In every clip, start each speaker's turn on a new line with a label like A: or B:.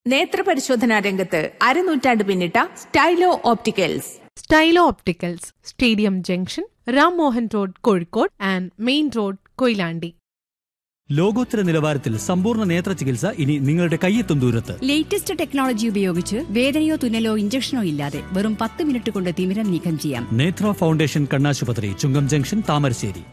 A: നേത്രപരിശോധനാ രംഗത്ത് അരനൂറ്റാണ്ട് പിന്നിട്ട Stylo opticals
B: Stylo opticals stadium junction Ram Mohan road Kozhikode and main road Koyilandy
C: ലോകോത്തര നിലവാരത്തിൽ സമ്പൂർണ്ണ നേത്ര ചികിത്സ ഇനി നിങ്ങളുടെ കയ്യെത്തും ദൂരത്ത്
D: ലേറ്റസ്റ്റ് ടെക്നോളജി ഉപയോഗിച്ച് വേദനയോ തുന്നലോ ഇഞ്ചക്ഷനോ ഇല്ലാതെ വെറും പത്ത് മിനിറ്റ് കൊണ്ട് തിമിരം നീക്കം ചെയ്യാം
C: നേത്ര ഫൗണ്ടേഷൻ കണ്ണാശുപത്രി Chungam junction Thamarassery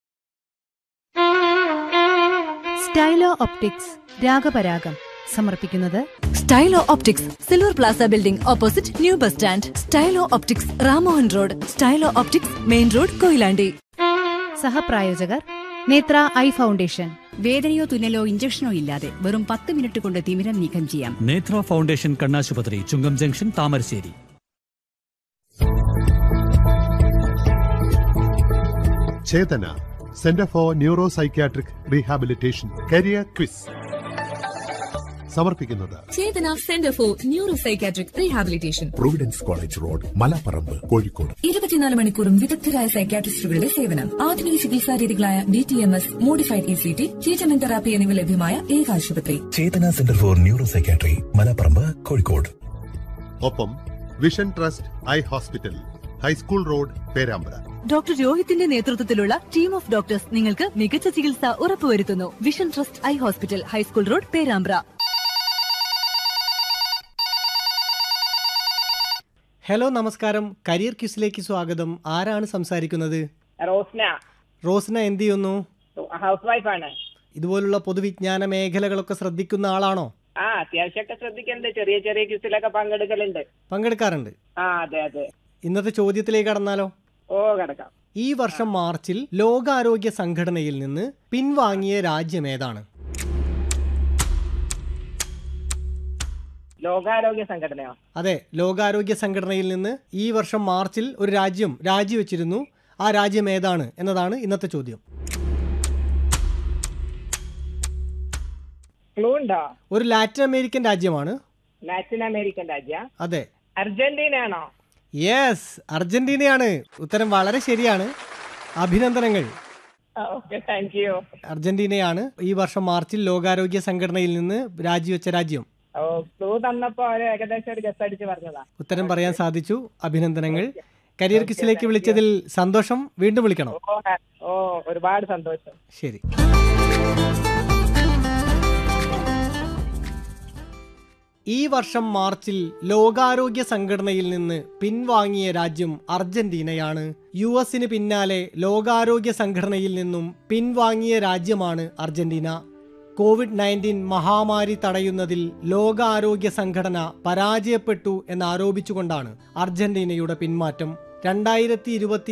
E: Stylo optics Ragaparagam സമർപ്പിക്കുന്നത്
F: Stylo optics silver plaza building opposite new bus stand Stylo optics Ramohan road Stylo optics main road Koyilandy
E: സഹപ്രായോജകർ നേത്ര ഐ ഫൗണ്ടേഷൻ
D: വേദനയോ തുന്നലോ ഇഞ്ചക്ഷനോ ഇല്ലാതെ വെറും പത്ത് മിനിറ്റ് കൊണ്ട് തിമിരം നീക്കം ചെയ്യാം
C: നേത്ര ഫൗണ്ടേഷൻ കണ്ണാശുപത്രി Chungam junction Thamarassery
G: Chethana centre for neuro psychiatric rehabilitation career quiz സമർപ്പിക്കുന്നത്
F: Chethana centre for neuro psychiatric rehabilitation
H: providence college road Malaparamba Kozhikode
F: ഇരുപത്തിനാല് മണിക്കൂറും വിദഗ്ധരായ സൈക്കാട്രിസ്റ്റുകളുടെ സേവനം ആധുനിക ചികിത്സാ രീതികളായ D T M S modified E C T treatment therapy എന്നിവ ലഭ്യമായ ഏക ആശുപത്രി
H: Chethana centre for neuro psychiatry Malaparamba Kozhikode
G: ഒപ്പം vision trust eye hospital high school road Perambra
F: doctor രോഹിത്തിന്റെ നേതൃത്വത്തിലുള്ള ടീം ഓഫ് ഡോക്ടേഴ്സ് നിങ്ങൾക്ക് മികച്ച ചികിത്സ ഉറപ്പുവരുത്തുന്നു vision trust eye hospital high school road Perambra
I: hello നമസ്കാരം കരിയർ ക്യൂസിലേക്ക് സ്വാഗതം ആരാണ് സംസാരിക്കുന്നത്
J: റോസ്ന
I: റോസ്ന എന്ത് ചെയ്യുന്നു
J: ഹൗസ് വൈഫാണ്
I: ഇതുപോലുള്ള പൊതുവിജ്ഞാന മേഖലകളൊക്കെ ശ്രദ്ധിക്കുന്ന ആളാണോ
J: ആ അത്യാവശ്യമൊക്കെ ശ്രദ്ധിക്കുന്നുണ്ട് ചെറിയ ചെറിയ ക്യൂസിലൊക്കെ പങ്കെടുക്കലുണ്ട്
I: പങ്കെടുക്കാറുണ്ട്
J: ആ അതെ അതെ
I: ഇന്നത്തെ ചോദ്യത്തിലേക്ക് കടന്നാലോ
J: ഓ കിടക്കാം
I: ഈ വർഷം മാർച്ചിൽ ലോകാരോഗ്യ സംഘടനയിൽ നിന്ന് പിൻവാങ്ങിയ രാജ്യം ഏതാണ്
J: ലോകാരോഗ്യ സംഘടനയോ
I: അതെ ലോകാരോഗ്യ സംഘടനയിൽ നിന്ന് ഈ വർഷം മാർച്ചിൽ ഒരു രാജ്യം രാജിവെച്ചിരുന്നു ആ രാജ്യം ഏതാണ് എന്നതാണ് ഇന്നത്തെ ചോദ്യം
J: ക്ലൂ ഉണ്ടോ
I: ഒരു ലാറ്റിൻ അമേരിക്കൻ രാജ്യമാണ്
J: ലാറ്റിൻ അമേരിക്കൻ രാജ്യ
I: അതെ
J: അർജന്റീന ആണോ
I: യെസ് അർജന്റീനയാണ് ഉത്തരം വളരെ ശരിയാണ് അഭിനന്ദനങ്ങൾ
J: ഓക്കെ താങ്ക് യു
I: അർജന്റീനയാണ് ഈ വർഷം മാർച്ചിൽ ലോകാരോഗ്യ സംഘടനയിൽ നിന്ന് രാജിവെച്ച രാജ്യം
J: ഓ ക്ലൂ തന്നപ്പോ ഒരു ഏകദേശം ഒരു ഗസ് അടിച്ച് പറഞ്ഞതാ
I: ഉത്തരം പറയാൻ സാധിച്ചു അഭിനന്ദനങ്ങൾ കരിയർ ക്വിസിലേക്ക് വിളിച്ചതിൽ സന്തോഷം വീണ്ടും വിളിക്കണം
J: ഓ ഹാ- ഓ ഒരുപാട് സന്തോഷം
I: ശരി ഈ വർഷം മാർച്ചിൽ ലോകാരോഗ്യ സംഘടനയിൽ നിന്ന് പിൻവാങ്ങിയ രാജ്യം അർജന്റീനയാണ് യു എസിന് പിന്നാലെ ലോകാരോഗ്യ സംഘടനയിൽ നിന്നും പിൻവാങ്ങിയ രാജ്യമാണ് അർജന്റീന കോവിഡ് നയൻറ്റീൻ മഹാമാരി തടയുന്നതിൽ ലോകാരോഗ്യ സംഘടന പരാജയപ്പെട്ടു എന്നാരോപിച്ചുകൊണ്ടാണ് അർജന്റീനയുടെ പിന്മാറ്റം രണ്ടായിരത്തി ഇരുപത്തി